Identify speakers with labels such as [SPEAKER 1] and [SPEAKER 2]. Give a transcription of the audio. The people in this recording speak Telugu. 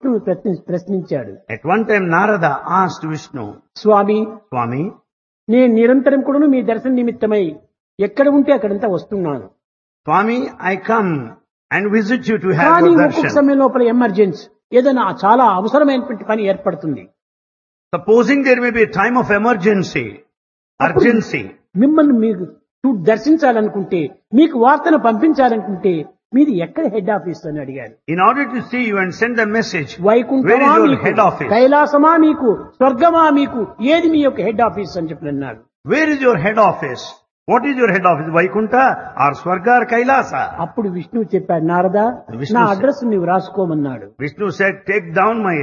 [SPEAKER 1] విష్ణువు ప్రశ్ని- ప్రశ్నించాడు
[SPEAKER 2] At one time Narada asked Vishnu,
[SPEAKER 1] Swamy
[SPEAKER 2] Swami,
[SPEAKER 1] నేను నిరంతరం కూడా మీ దర్శన నిమిత్తమై ఎక్కడ ఉంటే అక్కడంతా వస్తున్నాను
[SPEAKER 2] Swami, I come and visit you to have
[SPEAKER 1] కానీ
[SPEAKER 2] your
[SPEAKER 1] ఒక్కొక్క
[SPEAKER 2] darshan.
[SPEAKER 1] సమయం లోపల ఎమర్జెన్సీ ఏదైనా చాలా అవసరమైనటువంటి పని ఏర్పడుతుంది
[SPEAKER 2] Supposing there may be a time of emergency, urgency,
[SPEAKER 1] మిమ్మల్ని మీరు చూ- దర్శించాలనుకుంటే మీకు వార్తను పంపించాలనుకుంటే మీది ఎక్కడ హెడ్ ఆఫీస్ అని అడిగారు
[SPEAKER 2] in order to see you and send a message, where
[SPEAKER 1] వైకుంఠమా
[SPEAKER 2] is your
[SPEAKER 1] మీకు
[SPEAKER 2] head office?
[SPEAKER 1] కైలాసమా మీకు స్వర్గమా మీకు ఏది మీ యొక్క హెడ్ ఆఫీస్ అని చెప్పి అన్నాడు
[SPEAKER 2] Where is your head office? What is your head office? Vaikuntha or Swarga or Kailasa?
[SPEAKER 1] అప్పుడు విష్ణువు చెప్పాడు నారదా
[SPEAKER 2] విష్ణువు
[SPEAKER 1] నా
[SPEAKER 2] said-
[SPEAKER 1] అడ్రస్ నీవు రాసుకోమన్నాడు
[SPEAKER 2] Vishnu said, take down my